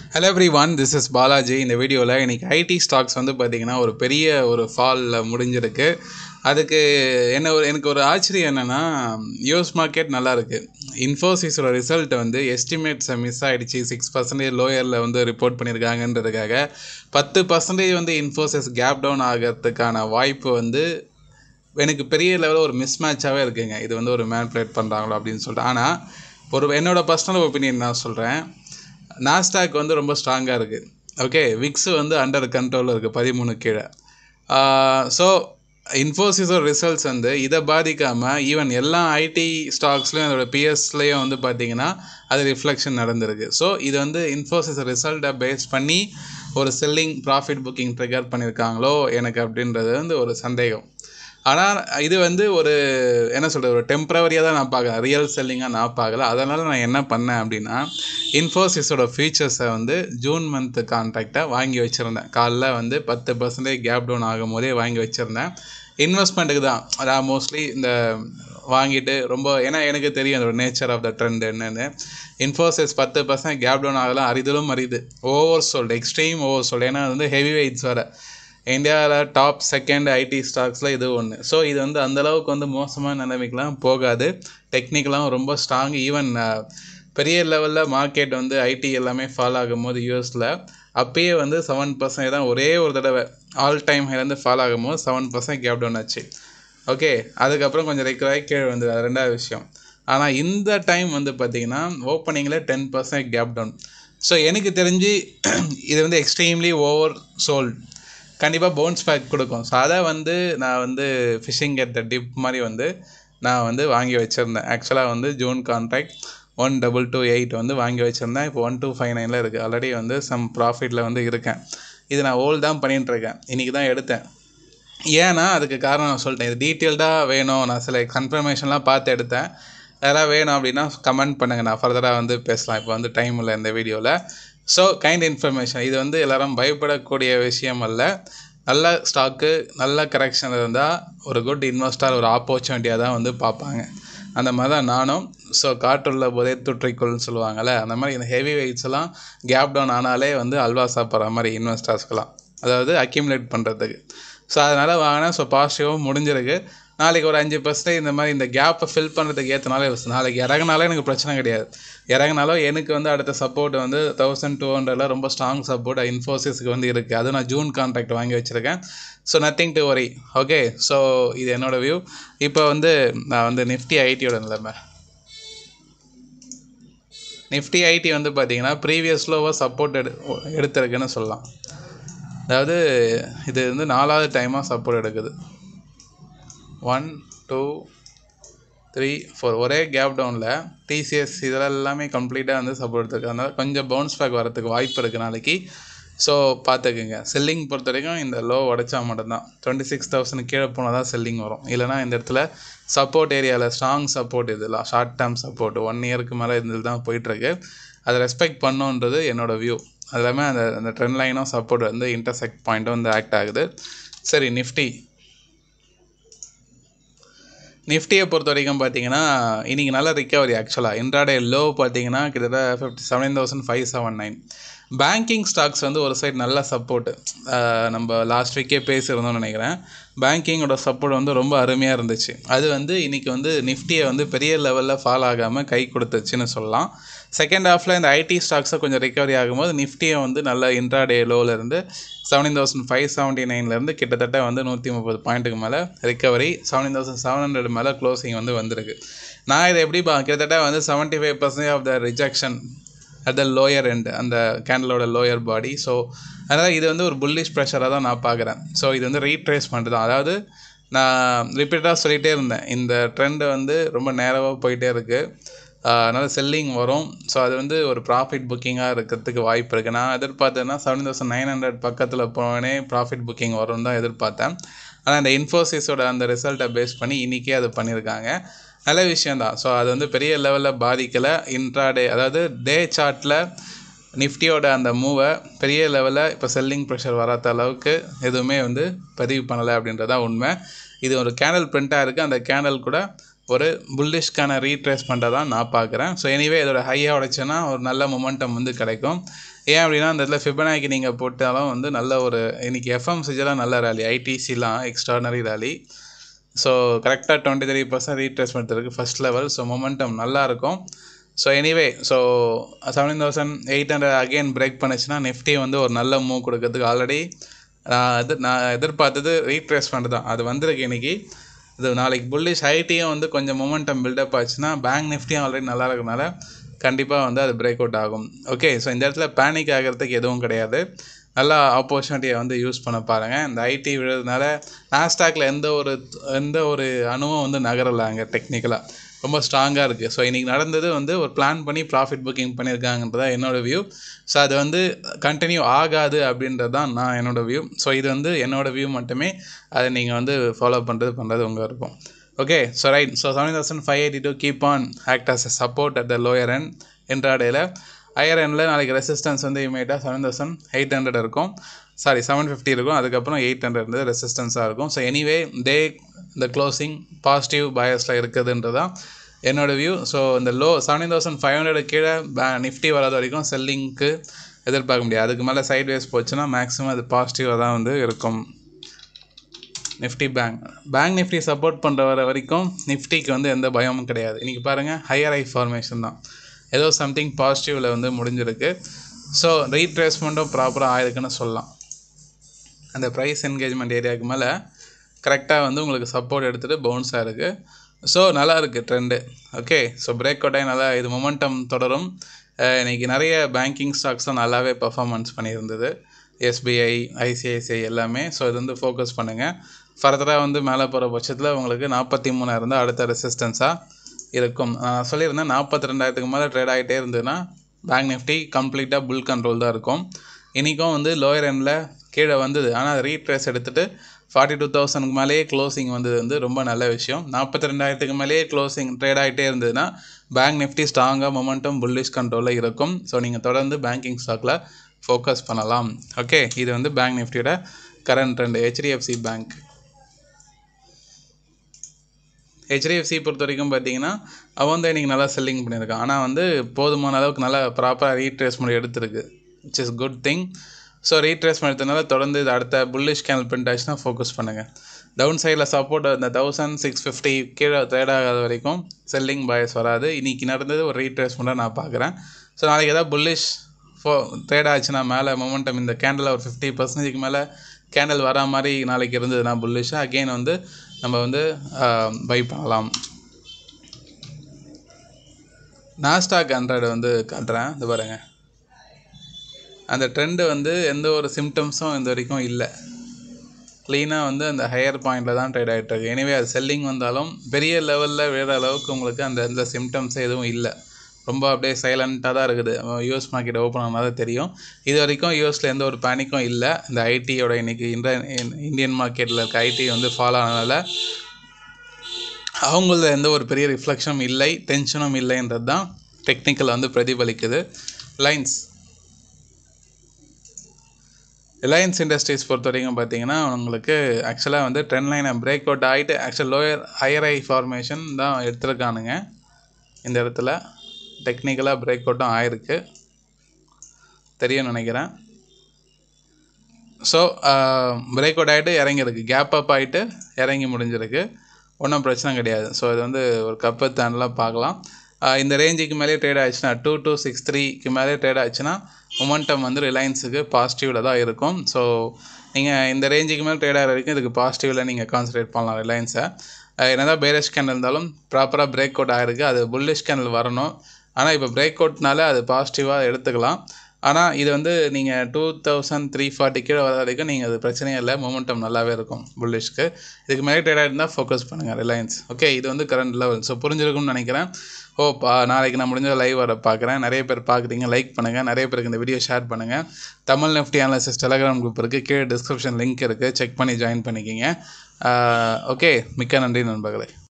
hello everyone this is Balaji இந்த வீடியோவில் இன்றைக்கி ஐடி ஸ்டாக்ஸ் வந்து பார்த்திங்கன்னா ஒரு பெரிய ஒரு ஃபாலில் முடிஞ்சிருக்கு அதுக்கு என்ன ஒரு எனக்கு ஒரு ஆச்சரியம் என்னென்னா யூஎஸ் மார்க்கெட் நல்லா இருக்குது இன்ஃபோசிஸோட ரிசல்ட் வந்து எஸ்டிமேட்ஸை மிஸ் ஆகிடுச்சு சிக்ஸ் பர்சன்டேஜ் லோயரில் வந்து ரிப்போர்ட் பண்ணியிருக்காங்கன்றதுக்காக பத்து பர்சன்டேஜ் வந்து இன்ஃபோசிஸ் கேப் டவுன் ஆகிறதுக்கான வாய்ப்பு வந்து எனக்கு பெரிய லெவலில் ஒரு மிஸ் மேட்சாகவே இருக்குங்க இது வந்து ஒரு மேனிப்புலேட் பண்ணுறாங்களோ அப்படின்னு சொல்லிட்டு ஆனால் ஒரு என்னோட பர்சனல் ஒப்பீனியன் நான் சொல்கிறேன் நாஸ்டாக் வந்து ரொம்ப ஸ்ட்ராங்காக இருக்குது ஓகே விக்ஸ் வந்து அண்டர் கண்ட்ரோலில் இருக்குது பதிமூணு கீழே ஸோ இன்ஃபோசிஸோட ரிசல்ட்ஸ் வந்து இதை பாதிக்காமல் ஈவன் எல்லா ஐடி ஸ்டாக்ஸ்லையும் அதோட பிஎஸ்லேயும் வந்து பார்த்திங்கன்னா அது ரிஃப்ளெக்ஷன் நடந்திருக்கு ஸோ இது வந்து இன்ஃபோசிஸ் ரிசல்ட்டை பேஸ் பண்ணி ஒரு செல்லிங் ப்ராஃபிட் புக்கிங் ட்ரிகர் பண்ணியிருக்காங்களோ எனக்கு அப்படின்றது வந்து ஒரு சந்தேகம் ஆனால் இது வந்து ஒரு என்ன சொல்கிறது ஒரு டெம்ப்ரவரியாக தான் நான் பார்க்குறேன் ரியல் செல்லிங்காக நான் பார்க்கல அதனால் நான் என்ன பண்ணேன் அப்படின்னா இன்ஃபோசிஸோட ஃபீச்சர்ஸை வந்து ஜூன் மந்த் கான்ட்ராக்டை வாங்கி வச்சுருந்தேன் காலைல வந்து பத்து பர்சன்டேஜ் கேப் டவுன் ஆகும் போதே வாங்கி வச்சுருந்தேன் இன்வெஸ்ட்மெண்ட்டுக்கு தான் அதான் மோஸ்ட்லி இந்த வாங்கிட்டு ரொம்ப ஏன்னா எனக்கு தெரியும் அதோட நேச்சர் ஆஃப் த ட்ரெண்ட் என்னென்னு இன்ஃபோசிஸ் பத்து பர்சன்ட் கேப் டவுன் ஆகலாம் அரிதிலும் அரிது oversold extreme oversold ஏன்னா வந்து ஹெவி வெயிட்ஸ் வர இந்தியாவில் டாப் செகண்ட் ஐடி ஸ்டாக்ஸில் இது ஒன்று ஸோ இது வந்து அந்தளவுக்கு வந்து மோசமான நிலைமைக்கெலாம் போகாது டெக்னிக்கலாகவும் ரொம்ப ஸ்ட்ராங் ஈவன் பெரிய லெவலில் மார்க்கெட் வந்து ஐடி எல்லாமே ஃபால் ஆகும் போது யூஎஸில் அப்பயே வந்து செவன் பர்சன்ட் தான் ஒரே ஒரு தடவை ஆல் டைம் ஹைலேருந்து ஃபால் ஆகும் போது செவன் பர்சன்ட் கேப் டவுன் ஆச்சு ஓகே அதுக்கப்புறம் கொஞ்சம் ரெக்கராகி கீழே வந்தது அது ரெண்டாவது விஷயம் ஆனால் இந்த டைம் வந்து பார்த்திங்கன்னா ஓப்பனிங்கில் ten percent gap down so எனக்கு தெரிஞ்சு இது வந்து எக்ஸ்ட்ரீம்லி ஓவர் சோல்ட் கண்டிப்பாக பவுன்ஸ் பேக் கொடுக்கும் ஸோ அதை வந்து நான் வந்து ஃபிஷிங் கெட் த டிப் மாதிரி வந்து நான் வந்து வாங்கி வச்சுருந்தேன் ஆக்சுவலாக வந்து June contract one double two eight வந்து வாங்கி வச்சுருந்தேன் இப்போ ஒன் டூ ஃபைவ் நைனில் இருக்குது ஆல்ரெடி வந்து சம் ப்ராஃபிட்டில் வந்து இருக்கேன் இது நான் ஓல்டு தான் பண்ணிகிட்ருக்கேன் இன்றைக்கி தான் எடுத்தேன் ஏன்னா அதுக்கு காரணம் நான் சொல்லிட்டேன் இது டீட்டெயில்டாக வேணும் நான் சில கன்ஃபர்மேஷன்லாம் பார்த்து எடுத்தேன் யாராவது வேணும் அப்படின்னா கமெண்ட் பண்ணுங்கள் நான் ஃபர்தராக வந்து பேசலாம் இப்போ வந்து டைம் இல்லை இந்த வீடியோவில் ஸோ கைண்ட் இன்ஃபர்மேஷன் இது வந்து எல்லோரும் பயப்படக்கூடிய விஷயம் அல்ல நல்ல ஸ்டாக்கு நல்ல கரெக்ஷன் இருந்தால் ஒரு குட் இன்வெஸ்டர் ஒரு ஆப்பர்ச்சுனிட்டியாக தான் வந்து பார்ப்பாங்க அந்த மாதிரி தான் நானும் ஸோ காற்றுள்ள போதே துற்றைக்குள்னு சொல்லுவாங்கள்ல அந்த மாதிரி இந்த ஹெவி வெயிட்ஸ் எல்லாம் கேப் டவுன் ஆனாலே வந்து அல்வா சாப்பிட்ற மாதிரி இன்வெஸ்டர்ஸ்க்கெலாம் அதாவது அக்யூமுலேட் பண்ணுறதுக்கு ஸோ அதனால் வாங்கினேன் ஸோ பாசிட்டிவாகவும் முடிஞ்சிருக்கு நாளைக்கு ஒரு அஞ்சு பர்சன்டேஜ் இந்த மாதிரி இந்த கேப்பை ஃபில் பண்ணுறதுக்கு ஏற்றனாலே நாளைக்கு இறங்கினாலே எனக்கு பிரச்சனை கிடையாது இறங்கினாலும் எனக்கு வந்து அடுத்த சப்போர்ட் வந்து தௌசண்ட் டூ ஹண்ட்ரடில் ரொம்ப ஸ்ட்ராங் சப்போர்ட் இன்ஃபோசிஸ்க்கு வந்து இருக்குது அது நான் ஜூன் கான்ட்ராக்ட் வாங்கி வச்சுருக்கேன் so nothing to worry okay so இது என்னோடய வியூ இப்போ வந்து நான் வந்து நிஃப்டி ஐடியோட நிலைமை நிஃப்டி ஐடி வந்து பார்த்தீங்கன்னா ப்ரீவியஸ் லோவாக சப்போர்ட் எடு எடுத்திருக்குன்னு சொல்லலாம் அதாவது இது வந்து நாலாவது டைமாக சப்போர்ட் எடுக்குது ஒன் டூ த்ரீ ஃபோர் ஒரே கேப் டவுனில் டிசிஎஸ் இதெல்லாம் எல்லாமே கம்ப்ளீட்டாக வந்து சப்போர்ட் எடுத்துருக்கு அதனால் கொஞ்சம் பவுன்ஸ் பேக் வரதுக்கு வாய்ப்பு இருக்குது நாளைக்கு ஸோ பார்த்துக்குங்க செல்லிங் பொறுத்த வரைக்கும் இந்த லோ உடச்சா மட்டும்தான் டுவெண்ட்டி சிக்ஸ் தௌசண்ட் கீழே போனால் தான் செல்லிங் வரும் இல்லைனா இந்த இடத்துல சப்போர்ட் ஏரியாவில் ஸ்ட்ராங் சப்போர்ட் இதெல்லாம் ஷார்ட் டேர்ம் சப்போர்ட் ஒன் இயருக்கு மேலே இதில் தான் போயிட்டுருக்கு அதை ரெஸ்பெக்ட் பண்ணுன்றது என்னோடய வியூ அது எல்லாமே அந்த அந்த ட்ரெண்ட் லைனும் சப்போர்ட் வந்து இன்டர்செக்ட் பாயிண்ட்டும் வந்து ஆக்ட் ஆகுது சரி நிஃப்டி நிஃப்டியை பொறுத்த வரைக்கும் பார்த்தீங்கன்னா இன்றைக்கி நல்ல ரிக்கவரி ஆக்சுவலாக இன்ட்ராடே லோ பார்த்தீங்கன்னா கிட்டத்தட்ட fifty seven thousand five seven nine banking stocks வந்து ஒரு சைடு நல்ல சப்போர்ட்டு நம்ம லாஸ்ட் வீக்கே பேசியிருந்தோம்னு நினைக்கிறேன் பேங்கிங்கோட சப்போர்ட் வந்து ரொம்ப அருமையாக இருந்துச்சு அது வந்து இன்றைக்கி வந்து நிஃப்டியை வந்து பெரிய லெவலில் ஃபால் ஆகாமல் கை கொடுத்துச்சுன்னு சொல்லலாம் செகண்ட் ஹாஃபில் இந்த ஐடி ஸ்டாக்ஸை கொஞ்சம் ரிக்கவரி ஆகும்போது நிஃப்டியை வந்து நல்ல இன்ட்ராடே லோவிலேருந்து செவன்டீன் தௌசண்ட் ஃபைவ் செவன்ட்டி நைன்லேருந்து கிட்டத்தட்ட வந்து நூற்றி முப்பது பாயிண்ட்டுக்கு மேலே recovery seventeen thousand seven hundred மேலே க்ளோசிங் வந்து வந்திருக்கு நான் இதை எப்படி பா கிட்டத்தட்ட வந்து seventy five percentage of the rejection at the lower end அந்த கேண்டலோட லோயர் பாடி ஸோ அதனால் இது வந்து ஒரு புல்லிஷ் ப்ரெஷராக தான் நான் பார்க்குறேன் ஸோ இது வந்து ரீட்ரேஸ் பண்ணிட்டு தான் அதாவது நான் ரிப்பீட்டாக சொல்லிகிட்டே இருந்தேன் இந்த ட்ரெண்டு வந்து ரொம்ப நேரமாக போயிட்டே இருக்குது அதனால் செல்லிங் வரும் ஸோ அது வந்து ஒரு ப்ராஃபிட் புக்கிங்காக இருக்கிறதுக்கு வாய்ப்பு இருக்குது நான் எதிர்பார்த்தேன்னா செவன் தௌசண்ட் நைன் ஹண்ட்ரட் பக்கத்தில் போனே ப்ராஃபிட் புக்கிங் வரும்னு தான் எதிர்பார்த்தேன் ஆனால் இந்த இன்ஃபோசிஸோட அந்த ரிசல்ட்டை பேஸ் பண்ணி இன்றைக்கே அது பண்ணியிருக்காங்க நல்ல விஷயந்தான் ஸோ அது வந்து பெரிய லெவலில் பாதிக்கலை இன்ட்ராடே அதாவது டே சார்ட்டில் நிஃப்டியோட அந்த மூவை பெரிய லெவலில் இப்போ செல்லிங் ப்ரெஷர் வராத அளவுக்கு எதுவுமே வந்து பதிவு பண்ணலை அப்படின்றதான் உண்மை இது ஒரு கேண்டல் பிரிண்ட்டாக இருக்குது அந்த கேண்டல் கூட ஒரு புல்லிஷ்க்கான ரீட்ரேஸ்மெண்ட்டை தான் நான் பார்க்குறேன் ஸோ எனிவே இதோட ஹையாக உடைச்சேன்னா ஒரு நல்ல மொமெண்டம் வந்து கிடைக்கும் ஏன் அப்படின்னா அந்த இடத்துல ஃபிபனாக்கி நீங்கள் போட்டாலும் வந்து நல்ல ஒரு இன்றைக்கி எஃப்எம்சிஜெலாம் நல்ல ரேலி ஐடிசிலாம் எக்ஸ்ட்ரானரி ரேலி ஸோ கரெக்டாக டுவெண்ட்டி த்ரீ பர்சன்ட் ரீட்ரேஸ்மெண்ட் இருக்குது ஃபஸ்ட் லெவல் ஸோ மொமெண்டம் நல்லாயிருக்கும் so anyway so seventeen thousand eight hundred again break பண்ணுச்சுன்னா நிஃப்டி வந்து ஒரு நல்ல மூவ் கொடுக்கறதுக்கு ஆல்ரெடி நான் எதிர் நான் எதிர்பார்த்தது ரீட்ரேஸ்மெண்ட் தான் அது வந்திருக்கு இன்றைக்கி இது நாளைக்கு புல்லிஷ் ஐடியும் வந்து கொஞ்சம் மொமெண்டம் பில்டப் ஆச்சுன்னா பேங்க் நிஃப்டியும் ஆல்ரெடி நல்லா இருக்கனால கண்டிப்பாக வந்து அது பிரேக் அவுட் ஆகும் ஓகே ஸோ இந்த இடத்துல பேனிக் ஆகிறதுக்கு எதுவும் கிடையாது நல்லா ஆப்பர்ச்சுனிட்டியை வந்து யூஸ் பண்ண பாருங்கள் இந்த ஐடி விழுறதுனால நாஸ்டாக்கில் எந்த ஒரு எந்த ஒரு அணுவும் வந்து நகரலை அங்கே டெக்னிக்கலாக ரொம்ப ஸ்ட்ராங்காக இருக்குது ஸோ இன்றைக்கி நடந்தது வந்து ஒரு பிளான் பண்ணி ப்ராஃபிட் புக்கிங் பண்ணியிருக்காங்கன்றது தான் என்னோடய வியூ ஸோ அது வந்து கண்டினியூ ஆகாது அப்படின்றது தான் நான் என்னோடய வியூ ஸோ இது வந்து என்னோடய வியூ மட்டுமே அதை நீங்கள் வந்து ஃபாலோ பண்ணுறது பண்ணுறது உங்கள் விருப்பம் okay so right so seven thousand five eighty two keep on act as a support at the lower end இன்ட்ராடேயில் ஹையர் எண்டில் நாளைக்கு ரெசிஸ்டன்ஸ் வந்து இமீடியட்டாக செவன் தௌசண்ட் எயிட் ஹண்ட்ரட் இருக்கும் சாரி செவன் ஃபிஃப்டி இருக்கும் அதுக்கப்புறம் எயிட் ஹண்ட்ரட் வந்து ரெசிஸ்டன்ஸாக இருக்கும் ஸோ எனிவே டே இந்த க்ளோசிங் பாசிட்டிவ் பயஸில் இருக்குதுன்றது தான் என்னோடய வியூ ஸோ இந்த low seventeen thousand five hundred கீழே நிஃப்டி வராத வரைக்கும் செல்லிங்க்கு எதிர்பார்க்க முடியாது அதுக்கு மேலே சைட் வேஸ் போச்சுன்னா மேக்ஸிமம் அது பாசிட்டிவாக தான் வந்து இருக்கும் Nifty bank bank Nifty support பண்ணுற வர வரைக்கும் நிஃப்டிக்கு வந்து எந்த பயமும் கிடையாது இன்றைக்கி பாருங்கள் ஹையர் ஐ ஃபார்மேஷன் தான் ஏதோ சம்திங் பாசிட்டிவில் வந்து முடிஞ்சிருக்கு ஸோ ரீட்ரேஸ்மெண்ட்டும் ப்ராப்பராக ஆயிருக்குன்னு சொல்லலாம் அந்த ப்ரைஸ் என்கேஜ்மெண்ட் ஏரியாவுக்கு மேலே கரெக்டாக வந்து உங்களுக்கு சப்போர்ட் எடுத்துகிட்டு பவுன்ஸாக இருக்குது ஸோ நல்லா இருக்குது trend okay so break out ஆகி நல்லா இது மொமெண்டம் தொடரும் இன்றைக்கி நிறைய பேங்கிங் ஸ்டாக்ஸும் நல்லாவே பர்ஃபார்மன்ஸ் பண்ணியிருந்தது எஸ்பிஐ ஐசிஐசிஐ எல்லாமே ஸோ இது வந்து ஃபோக்கஸ் பண்ணுங்கள் ஃபர்தராக வந்து மேலே போகிற பட்சத்தில் உங்களுக்கு நாற்பத்தி மூணாயிரம் தான் அடுத்த ரெசிஸ்டன்ஸாக இருக்கும் நான் சொல்லியிருந்தேன் நாற்பத்தி ரெண்டாயிரத்துக்கு மேலே ட்ரேட் ஆகிட்டே இருந்ததுன்னா பேங்க் நிஃப்டி கம்ப்ளீட்டாக புல் கண்ட்ரோல் தான் இருக்கும் இன்றைக்கும் வந்து லோயர் எண்டில் கீழே வந்தது ஆனால் ரீட்ரேஸ் எடுத்துகிட்டு ஃபார்ட்டி டூ தௌசண்ட்க்கு மேலேயே க்ளோசிங் வந்தது வந்து ரொம்ப நல்ல விஷயம் நாற்பத்தி ரெண்டாயிரத்துக்கு மேலேயே க்ளோசிங் ட்ரேட் ஆகிட்டே இருந்ததுன்னா பேங்க் நிஃப்டி ஸ்ட்ராங்காக மொமெண்டம் புல்லிஷ் கண்ட்ரோலில் இருக்கும் ஸோ நீங்கள் தொடர்ந்து பேங்கிங் ஸ்டாக்கில் ஃபோக்கஸ் பண்ணலாம் ஓகே இது வந்து பேங்க் நிஃப்டியோட current trend HDFC bank HDFC பொறுத்த வரைக்கும் பார்த்தீங்கன்னா அவன் வந்து இன்றைக்கி நல்லா செல்லிங் பண்ணியிருக்கான் ஆனால் வந்து போதுமான அளவுக்கு நல்லா ப்ராப்பராக ரீட்ரேஸ்மெண்ட் எடுத்திருக்கு which is good thing so retracement எடுத்தனால தொடர்ந்து இது அடுத்த புல்லிஷ் கேனல் பிரிண்ட் ஆச்சுன்னா ஃபோக்கஸ் பண்ணுங்கள் டவுன் சைடில் சப்போர்ட் இந்த தௌசண்ட் சிக்ஸ் ஃபிஃப்டி கீழே ட்ரேட் ஆகாத வரைக்கும் செல்லிங் பாயஸ் வராது இன்றைக்கி நடந்தது ஒரு ரீட்ரேஸ்மெண்ட்டாக நான் பார்க்குறேன் ஸோ நாளைக்கு ஏதாவது புல்லிஷ் ஃபோ ட்ரேட் ஆச்சுன்னா மேலே மொமெண்டம் இந்த கேண்டில் ஒரு ஃபிஃப்டி பர்சன்டேஜ்க்கு மேலே கேண்டில் வரா மாதிரி நாளைக்கு இருந்ததுன்னா புல்லிஷாக அகெயின் வந்து நம்ம வந்து பை பண்ணலாம் நாஸ்டாக் ஹண்ட்ரட் வந்து காட்டுறேன் இது பாருங்கள் அந்த ட்ரெண்டு வந்து எந்த ஒரு சிம்டம்ஸும் இந்த வரைக்கும் இல்லை க்ளீனாக வந்து அந்த ஹையர் பாயிண்டில் தான் ட்ரேட் ஆகிட்டு இருக்கு எனிவே அது செல்லிங் வந்தாலும் பெரிய லெவலில் விழுற அளவுக்கு உங்களுக்கு அந்த எந்த சிம்டம்ஸ் எதுவும் இல்லை ரொம்ப அப்படியே சைலண்ட்டாக தான் இருக்குது யூஎஸ் மார்க்கெட் ஓப்பன் ஆனால் தான் தெரியும் இது வரைக்கும் யூஎஸில் எந்த ஒரு பேனிக்கும் இல்லை இந்த ஐடியோட இன்றைக்கி இந்தியன் இந்தியன் மார்க்கெட்டில் இருக்க ஐடி வந்து ஃபாலோ ஆனதால் அவங்கள எந்த ஒரு பெரிய ரிஃப்ளெக்ஷனும் இல்லை டென்ஷனும் இல்லைன்றது தான் டெக்னிக்கல் வந்து பிரதிபலிக்குது லைன்ஸ் ரிலையன்ஸ் இண்டஸ்ட்ரீஸ் பொறுத்த வரைக்கும் பார்த்தீங்கன்னா உங்களுக்கு ஆக்சுவலாக வந்து ட்ரெண்ட் லைனை பிரேக் அவுட் ஆகிட்டு ஆக்சுவல் லோயர் ஹையர் ஐ ஃபார்மேஷன் தான் எடுத்திருக்கானுங்க இந்த இடத்துல டெக்னிக்கலாக பிரேக் அவுட்டும் ஆயிருக்கு தெரியும்னு நினைக்கிறேன் ஸோ பிரேக் அவுட் ஆகிட்டு இறங்கியிருக்கு கேப் அப் ஆகிட்டு இறங்கி முடிஞ்சிருக்கு ஒன்றும் பிரச்சனை கிடையாது ஸோ இது வந்து ஒரு கப்பு தாண்டலாம் பார்க்கலாம் இந்த ரேஞ்சுக்கு மேலே ட்ரேட் ஆச்சுன்னா டூ டூ சிக்ஸ் த்ரீக்கு மேலே ட்ரேட் ஆச்சுன்னா மொமெண்டம் வந்து ரிலையன்ஸுக்கு பாசிட்டிவில் தான் இருக்கும் ஸோ நீங்கள் இந்த ரேஞ்சுக்கு மேலே ட்ரேட் ஆகிற வரைக்கும் இதுக்கு பாசிட்டிவில் நீங்கள் கான்சன்ட்ரேட் பண்ணலாம் ரிலையன்ஸை என்னதான் பேரிஷ் கேண்டல் இருந்தாலும் ப்ராப்பராக பிரேக் அவுட் ஆகிருக்கு அது புல்லிஷ் கேண்டல் வரணும் ஆனால் இப்போ பிரேக் அவுட்னால அது பாசிட்டிவாக எடுத்துக்கலாம் ஆனால் இது வந்து நீங்கள் டூ தௌசண்ட் த்ரீ ஃபார்ட்டி கீழே வர வரைக்கும் நீங்கள் அது பிரச்சனையே இல்லை மொமெண்டம் நல்லாவே இருக்கும் புல்லிஷ்க்கு இதுக்கு மேலே ட்ரேட் ஆகிருந்தால் ஃபோக்கஸ் பண்ணுங்கள் ரிலையன்ஸ் ஓகே இது வந்து கரண்ட் லெவல் ஸோ புரிஞ்சிருக்கும்னு நினைக்கிறேன் ஓ பா நாளைக்கு நான் முடிஞ்ச லைவ் வர பார்க்குறேன் நிறைய பேர் பார்க்குறீங்க லைக் பண்ணுங்கள் நிறைய பேருக்கு இந்த வீடியோ ஷேர் பண்ணுங்கள் Tamil Nifty analysis Telegram group இருக்குது கீழே டிஸ்கிரிப்ஷன் லிங்க் இருக்குது செக் பண்ணி ஜாயின் பண்ணிக்கிங்க ஓகே மிக்க நன்றி நண்பர்களே